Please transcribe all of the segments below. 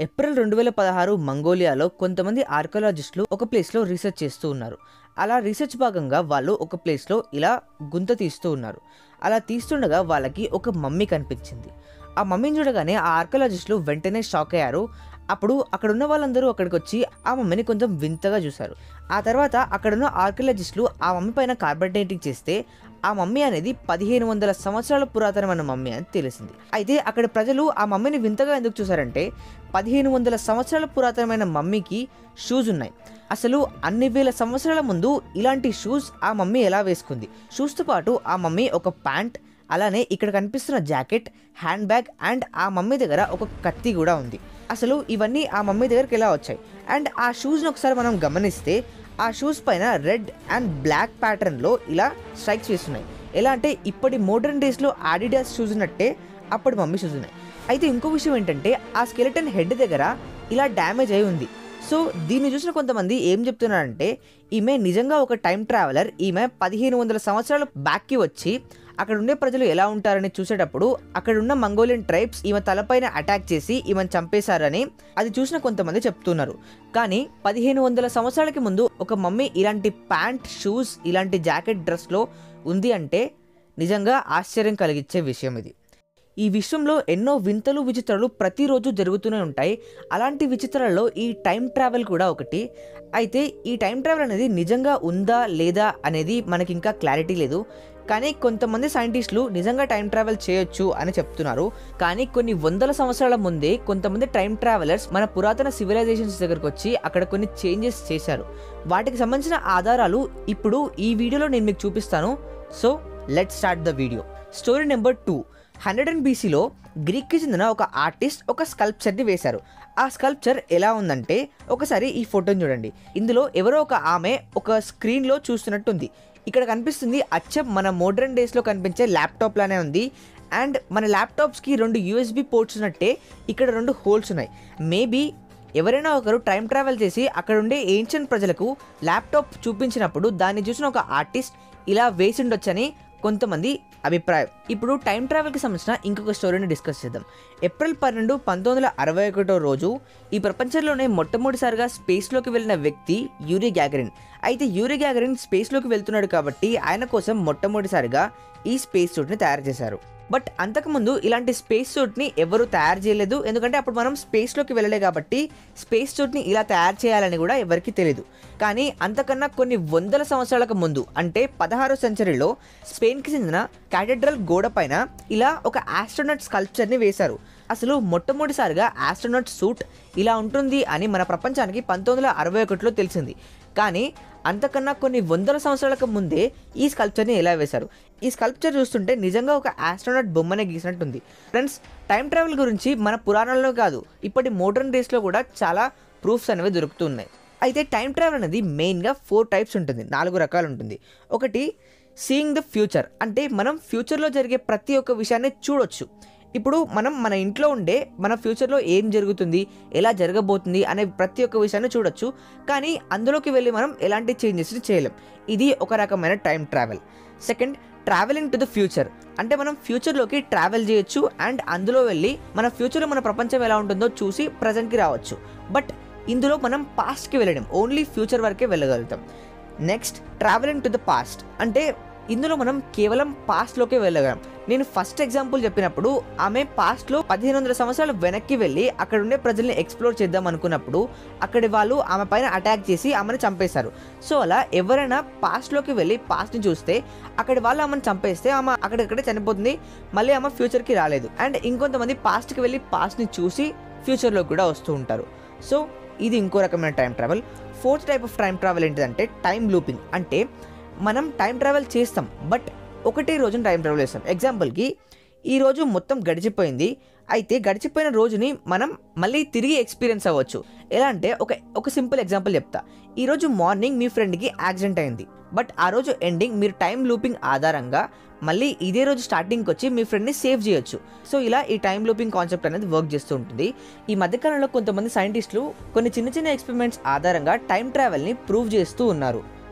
April రెండు వేల పదహారు మంగోలియాలో కొంతమంది ఆర్కియాలజిస్టులు ఒక ప్లేస్లో రీసెర్చ్ చేస్తూ ఉన్నారు అలా రీసెర్చ్ భాగంగా వాళ్ళు ఒక ప్లేస్లో ఇలా గుంత తీస్తూ ఉన్నారు అలా తీస్తుండగా వాళ్ళకి ఒక మమ్మీ కనిపించింది ఆ మమ్మీని చూడగానే ఆ ఆర్కియాలజిస్టులు వెంటనే షాక్ అయ్యారు అప్పుడు అక్కడ ఉన్న వాళ్ళందరూ అక్కడికి వచ్చి ఆ మమ్మీని కొంచెం వింతగా చూశారు ఆ తర్వాత అక్కడున్న ఆర్కియాలజిస్టులు ఆ మమ్మీ పైన కార్బన్ డేటింగ్ చేస్తే ఆ మమ్మీ అనేది పదిహేను వందల సంవత్సరాల పురాతనమైన మమ్మీ అని తెలిసింది అయితే అక్కడ ప్రజలు ఆ మమ్మీని వింతగా ఎందుకు చూసారంటే పదిహేను వందల సంవత్సరాల పురాతనమైన మమ్మీకి షూస్ ఉన్నాయి అసలు అన్ని వేల సంవత్సరాల ముందు ఇలాంటి షూస్ ఆ మమ్మీ ఎలా వేసుకుంది షూస్తో పాటు ఆ మమ్మీ ఒక ప్యాంట్ అలానే ఇక్కడ కనిపిస్తున్న జాకెట్ హ్యాండ్ బ్యాగ్ అండ్ ఆ మమ్మీ దగ్గర ఒక కత్తి కూడా ఉంది అసలు ఇవన్నీ ఆ మమ్మీ దగ్గరికి ఎలా వచ్చాయి అండ్ ఆ షూస్ని ఒకసారి మనం గమనిస్తే ఆ షూస్ పైన రెడ్ అండ్ బ్లాక్ ప్యాటర్న్లో ఇలా స్ట్రైక్స్ వేస్తున్నాయి ఎలా అంటే ఇప్పటి మోడర్న్ డేస్లో ఆడిడాస్ షూస్ ఉన్నట్టే అప్పటి మమ్మీ షూస్ ఉన్నాయి అయితే ఇంకో విషయం ఏంటంటే ఆ స్కెలిటన్ హెడ్ దగ్గర ఇలా డ్యామేజ్ అయి ఉంది సో దీన్ని చూసిన కొంతమంది ఏం చెప్తున్నారంటే ఈమె నిజంగా ఒక టైం ట్రావెలర్ ఈమె పదిహేను వందల సంవత్సరాల బ్యాక్కి వచ్చి అక్కడ ఉండే ప్రజలు ఎలా ఉంటారని చూసేటప్పుడు అక్కడ ఉన్న మంగోలియన్ ట్రైబ్స్ ఈమె తలపైన అటాక్ చేసి ఈమెను చంపేశారని అది చూసిన కొంతమంది చెప్తున్నారు కానీ పదిహేను వందల సంవత్సరాలకి ముందు ఒక మమ్మీ ఇలాంటి ప్యాంట్ షూస్ ఇలాంటి జాకెట్ డ్రెస్లో ఉంది అంటే నిజంగా ఆశ్చర్యం కలిగించే విషయం ఇది ఈ విశ్వంలో ఎన్నో వింతలు విచిత్రాలు ప్రతిరోజు జరుగుతూనే ఉంటాయి అలాంటి విచిత్రాలలో ఈ టైం ట్రావెల్ కూడా ఒకటి అయితే ఈ టైం ట్రావెల్ అనేది నిజంగా ఉందా లేదా అనేది మనకి ఇంకా క్లారిటీ లేదు కానీ కొంతమంది సైంటిస్టులు నిజంగా టైం ట్రావెల్ చేయొచ్చు అని చెప్తున్నారు కానీ కొన్ని వందల సంవత్సరాల ముందే కొంతమంది టైం ట్రావెలర్స్ మన పురాతన సివిలైజేషన్స్ దగ్గరకు వచ్చి అక్కడ కొన్ని చేంజెస్ చేశారు వాటికి సంబంధించిన ఆధారాలు ఇప్పుడు ఈ వీడియోలో నేను మీకు చూపిస్తాను so let start the video story number two hundred and బీసీలో గ్రీక్కి చెందిన ఒక ఆర్టిస్ట్ ఒక స్కల్ప్చర్ని వేశారు ఆ స్కల్ప్చర్ ఎలా ఉందంటే ఒకసారి ఈ ఫోటోని చూడండి ఇందులో ఎవరో ఒక ఆమె ఒక స్క్రీన్లో చూస్తున్నట్టుంది ఇక్కడ కనిపిస్తుంది అచ్చం మన మోడర్న్ డేస్లో కనిపించే ల్యాప్టాప్ లానే ఉంది అండ్ మన ల్యాప్టాప్స్కి రెండు యూఎస్బి పోర్ట్స్ ఉన్నట్టే ఇక్కడ రెండు హోల్స్ ఉన్నాయి మేబీ ఎవరైనా ఒకరు టైం ట్రావెల్ చేసి అక్కడ ఉండే ఏన్షియన్ ప్రజలకు ల్యాప్టాప్ చూపించినప్పుడు దాన్ని చూసిన ఒక ఆర్టిస్ట్ ఇలా వేసి ఉండొచ్చని కొంతమంది అభిప్రాయం ఇప్పుడు టైం ట్రావెల్కి సంబంధించిన ఇంకొక స్టోరీని డిస్కస్ చేద్దాం ఏప్రిల్ పన్నెండు పంతొమ్మిది వందల అరవై ఒకటో రోజు ఈ ప్రపంచంలోనే మొట్టమొదటిసారిగా స్పేస్లోకి వెళ్ళిన వ్యక్తి యూరి గ్యాగరిన్ అయితే యూరి గ్యాగరిన్ స్పేస్లోకి వెళ్తున్నాడు కాబట్టి ఆయన కోసం మొట్టమొదటిసారిగా ఈ స్పేస్ సూట్ని తయారు చేశారు బట్ అంతకుముందు ఇలాంటి స్పేస్ సూట్ని ఎవరు తయారు చేయలేదు ఎందుకంటే అప్పుడు మనం స్పేస్లోకి వెళ్ళలే కాబట్టి స్పేస్ సూట్ని ఇలా తయారు చేయాలని కూడా ఎవరికి తెలియదు కానీ అంతకన్నా కొన్ని వందల సంవత్సరాలకు ముందు అంటే పదహారో సెంచరీలో స్పెయిన్కి చెందిన క్యాథెడ్రల్ గోడ పైన ఇలా ఒక ఆస్ట్రోనట్ స్కల్ప్చర్ని వేశారు అసలు మొట్టమొదటిసారిగా ఆస్ట్రోనట్ సూట్ ఇలా ఉంటుంది అని మన ప్రపంచానికి పంతొమ్మిది వందల అరవై ఒకటిలో తెలిసింది కానీ అంతకన్నా కొన్ని వందల సంవత్సరాలకు ముందే ఈ స్కల్ప్చర్ని ఎలా వేశారు ఈ స్కల్ప్చర్ చూస్తుంటే నిజంగా ఒక ఆస్ట్రోనట్ బొమ్మనే గీసినట్టుంది ఫ్రెండ్స్ టైం ట్రావెల్ గురించి మన పురాణాల్లో కాదు ఇప్పటి మోడర్న్ డేస్లో కూడా చాలా ప్రూఫ్స్ అనేవి దొరుకుతున్నాయి అయితే టైం ట్రావెల్ అనేది మెయిన్గా ఫోర్ టైప్స్ ఉంటుంది నాలుగు రకాలు ఉంటుంది ఒకటి సీయింగ్ ద ఫ్యూచర్ అంటే మనం ఫ్యూచర్లో జరిగే ప్రతి ఒక్క విషయాన్ని చూడొచ్చు ఇప్పుడు మనం మన ఇంట్లో ఉండే మన ఫ్యూచర్లో ఏం జరుగుతుంది ఎలా జరగబోతుంది అనే ప్రతి ఒక్క విషయాన్ని చూడొచ్చు కానీ అందులోకి వెళ్ళి మనం ఎలాంటి చేంజెస్ చేయలేం ఇది ఒక రకమైన time travel second travelling to the future అంటే మనం ఫ్యూచర్లోకి ట్రావెల్ చేయొచ్చు అండ్ అందులో వెళ్ళి మన ఫ్యూచర్లో మన ప్రపంచం ఎలా ఉంటుందో చూసి ప్రజెంట్కి రావచ్చు బట్ ఇందులో మనం పాస్ట్కి వెళ్ళడం ఓన్లీ ఫ్యూచర్ వరకే వెళ్ళగలుగుతాం next travelling to the past అంటే ఇందులో మనం కేవలం పాస్ట్లోకే వెళ్ళగలం నేను ఫస్ట్ ఎగ్జాంపుల్ చెప్పినప్పుడు ఆమె పాస్ట్లో పదిహేను వందల సంవత్సరాలు వెనక్కి వెళ్ళి అక్కడ ఉండే ప్రజల్ని ఎక్స్ప్లోర్ చేద్దాం అనుకున్నప్పుడు అక్కడి వాళ్ళు ఆమె పైన అటాక్ చేసి ఆమెను చంపేశారు సో అలా ఎవరైనా పాస్ట్లోకి వెళ్ళి పాస్ట్ని చూస్తే అక్కడి వాళ్ళు ఆమెను చంపేస్తే ఆమె అక్కడిక్కడే చనిపోతుంది మళ్ళీ ఆమె ఫ్యూచర్కి రాలేదు అండ్ ఇంకొంతమంది పాస్ట్కి వెళ్ళి పాస్ట్ని చూసి ఫ్యూచర్లో కూడా వస్తూ ఉంటారు సో ఇది ఇంకో రకమైన time travel fourth type of time travel ఏంటిదంటే టైం లూపింగ్ అంటే మనం టైం ట్రావెల్ చేస్తాం బట్ ఒకటే రోజున టైం ట్రావెల్ చేస్తాం ఎగ్జాంపుల్కి ఈ రోజు మొత్తం గడిచిపోయింది అయితే గడిచిపోయిన రోజుని మనం మళ్ళీ తిరిగి ఎక్స్పీరియన్స్ అవ్వచ్చు ఎలా అంటే ఒక ఒక సింపుల్ ఎగ్జాంపుల్ చెప్తా ఈరోజు మార్నింగ్ మీ ఫ్రెండ్కి యాక్సిడెంట్ అయింది బట్ ఆ రోజు ఎండింగ్ మీరు టైం లూపింగ్ ఆధారంగా మళ్ళీ ఇదే రోజు స్టార్టింగ్కి వచ్చి మీ ఫ్రెండ్ని సేవ్ చేయొచ్చు సో ఇలా ఈ టైం లూపింగ్ కాన్సెప్ట్ అనేది వర్క్ చేస్తూ ఉంటుంది ఈ మధ్యకాలంలో కొంతమంది సైంటిస్టులు కొన్ని చిన్న చిన్న ఎక్స్పెరిమెంట్స్ ఆధారంగా టైం ట్రావెల్ని ప్రూవ్ చేస్తూ ఉన్నారు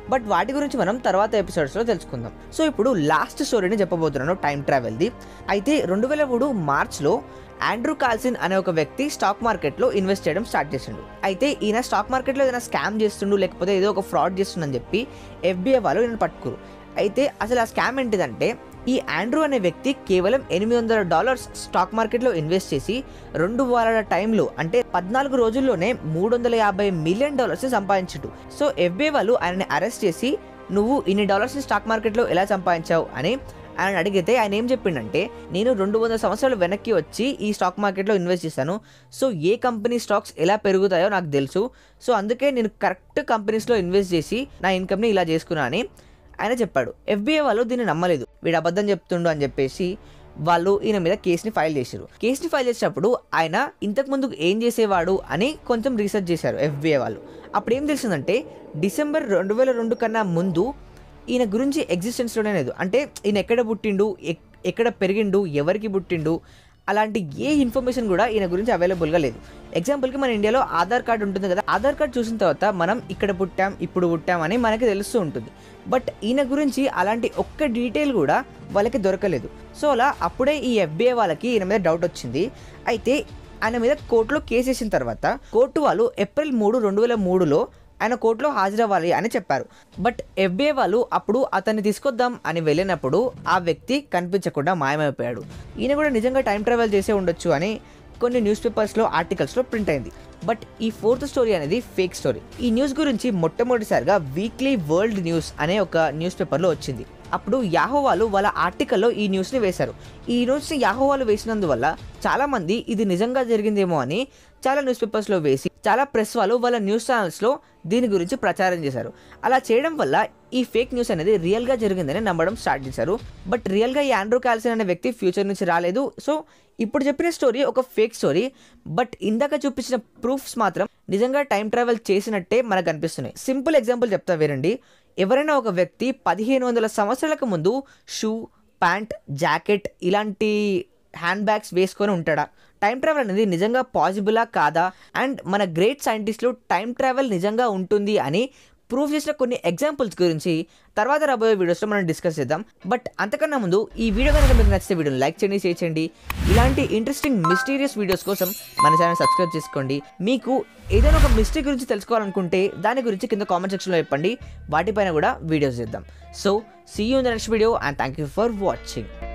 బట్ వాటి గురించి మనం తర్వాత ఎపిసోడ్స్లో తెలుసుకుందాం సో ఇప్పుడు లాస్ట్ స్టోరీని చెప్పబోతున్నాను టైం ట్రావెల్ది అయితే రెండు వేల మూడు మార్చ్లో ఆండ్రూ కాల్సిన్ అనే ఒక వ్యక్తి స్టాక్ మార్కెట్లో ఇన్వెస్ట్ చేయడం స్టార్ట్ చేసిండు అయితే ఈయన స్టాక్ మార్కెట్లో ఏదైనా స్కామ్ చేస్తుండు లేకపోతే ఏదో ఒక ఫ్రాడ్ చేస్తుండని చెప్పి ఎఫ్బిఐ వాళ్ళు ఈయన పట్టుకురు అయితే అసలు ఆ స్కామ్ ఏంటిదంటే ఈ ఆండ్రూ అనే వ్యక్తి కేవలం ఎనిమిది వందల డాలర్స్ స్టాక్ మార్కెట్లో ఇన్వెస్ట్ చేసి రెండు వారాల టైంలో అంటే పద్నాలుగు రోజుల్లోనే మూడు వందల యాభై మిలియన్ డాలర్స్ సంపాదించుడు సో ఎఫ్బిఐ వాళ్ళు ఆయనని అరెస్ట్ చేసి నువ్వు ఇన్ని డాలర్స్ స్టాక్ మార్కెట్లో ఎలా సంపాదించావు అని ఆయన అడిగితే ఆయన ఏం చెప్పిండంటే నేను రెండు వందల సంవత్సరాలు వెనక్కి వచ్చి ఈ స్టాక్ మార్కెట్లో ఇన్వెస్ట్ చేశాను సో ఏ కంపెనీ స్టాక్స్ ఎలా పెరుగుతాయో నాకు తెలుసు సో అందుకే నేను కరెక్ట్ కంపెనీస్లో ఇన్వెస్ట్ చేసి నా ఇన్కమ్ని ఇలా చేసుకున్నా అని ఆయన చెప్పాడు ఎఫ్బిఐ వాళ్ళు దీన్ని నమ్మలేదు వీడు అబద్ధం చెప్తుండు అని చెప్పేసి వాళ్ళు ఈయన మీద కేసుని ఫైల్ చేశారు కేసుని ఫైల్ చేసినప్పుడు ఆయన ఇంతకు ముందు ఏం చేసేవాడు అని కొంచెం రీసెర్చ్ చేశారు ఎఫ్బిఐ వాళ్ళు అప్పుడు ఏం తెలిసిందంటే డిసెంబర్ రెండు వేల రెండు కన్నా ముందు ఈయన గురించి ఎగ్జిస్టెన్స్లోనే లేదు అంటే ఈయన ఎక్కడ పుట్టిండు ఎక్- ఎక్కడ పెరిగిండు ఎవరికి పుట్టిండు అలాంటి ఏ ఇన్ఫర్మేషన్ కూడా ఈయన గురించి అవైలబుల్గా లేదు ఎగ్జాంపుల్కి మన ఇండియాలో ఆధార్ కార్డు ఉంటుంది కదా ఆధార్ కార్డు చూసిన తర్వాత మనం ఇక్కడ పుట్టాం ఇప్పుడు పుట్టాం అని మనకి తెలుస్తూ ఉంటుంది బట్ ఈయన గురించి అలాంటి ఒక్క డీటెయిల్ కూడా వాళ్ళకి దొరకలేదు సో అలా అప్పుడే ఈ ఎఫ్బిఐ వాళ్ళకి ఈయన మీద డౌట్ వచ్చింది అయితే ఆయన మీద కోర్టులో కేసు వేసిన తర్వాత కోర్టు వాళ్ళు ఏప్రిల్ మూడు రెండు వేల మూడులో ఆయన కోర్టులో హాజరవ్వాలి అని చెప్పారు బట్ ఎఫ్బిఐ వాళ్ళు అప్పుడు అతన్ని తీసుకొద్దాం అని వెళ్ళినప్పుడు ఆ వ్యక్తి కనిపించకుండా మాయమైపోయాడు ఈయన కూడా నిజంగా టైం ట్రావెల్ చేసే ఉండొచ్చు అని కొన్ని న్యూస్ పేపర్స్లో ఆర్టికల్స్లో ప్రింట్ అయింది బట్ ఈ ఫోర్త్ స్టోరీ అనేది ఫేక్ స్టోరీ ఈ న్యూస్ గురించి మొట్టమొదటిసారిగా వీక్లీ వరల్డ్ న్యూస్ అనే ఒక న్యూస్ పేపర్లో వచ్చింది అప్పుడు యాహో వాళ్ళు వాళ్ళ ఆర్టికల్లో ఈ న్యూస్ని వేశారు ఈ న్యూస్ని యాహో వాళ్ళు వేసినందువల్ల చాలామంది ఇది నిజంగా జరిగిందేమో అని చాలా న్యూస్ పేపర్స్లో వేసి చాలా ప్రెస్ వాళ్ళు వాళ్ళ న్యూస్ ఛానల్స్లో దీని గురించి ప్రచారం చేశారు అలా చేయడం వల్ల ఈ ఫేక్ న్యూస్ అనేది రియల్గా జరిగిందని నమ్మడం స్టార్ట్ చేశారు బట్ రియల్గా ఈ ఆండ్రూ కాల్సన్ అనే వ్యక్తి ఫ్యూచర్ నుంచి రాలేదు సో ఇప్పుడు చెప్పిన స్టోరీ ఒక ఫేక్ స్టోరీ బట్ ఇందాక చూపించిన ప్రూఫ్స్ మాత్రం నిజంగా టైం ట్రావెల్ చేసినట్టే మనకు అనిపిస్తున్నాయి సింపుల్ ఎగ్జాంపుల్ చెప్తా వేరండి ఎవరైనా ఒక వ్యక్తి పదిహేను వందల సంవత్సరాలకు ముందు షూ ప్యాంట్ జాకెట్ ఇలాంటి హ్యాండ్ బ్యాగ్స్ వేసుకొని ఉంటాడా టైం ట్రావెల్ అనేది నిజంగా పాసిబులా కాదా అండ్ మన గ్రేట్ సైంటిస్టులు టైం ట్రావెల్ నిజంగా ఉంటుంది అని ప్రూవ్ చేసిన కొన్ని ఎగ్జాంపుల్స్ గురించి తర్వాత రాబోయే వీడియోస్లో మనం డిస్కస్ చేద్దాం బట్ అంతకన్నా ముందు ఈ వీడియో కనుక మీకు నచ్చితే వీడియోని లైక్ చేయండి షేర్ చేయండి ఇలాంటి ఇంట్రెస్టింగ్ మిస్టీరియస్ వీడియోస్ కోసం మన ఛానల్ సబ్స్క్రైబ్ చేసుకోండి మీకు ఏదైనా ఒక మిస్టరీ గురించి తెలుసుకోవాలనుకుంటే దాని గురించి కింద కామెంట్ సెక్షన్లో చెప్పండి వాటిపైన కూడా వీడియోస్ చేద్దాం so see you in the next video and thank you for watching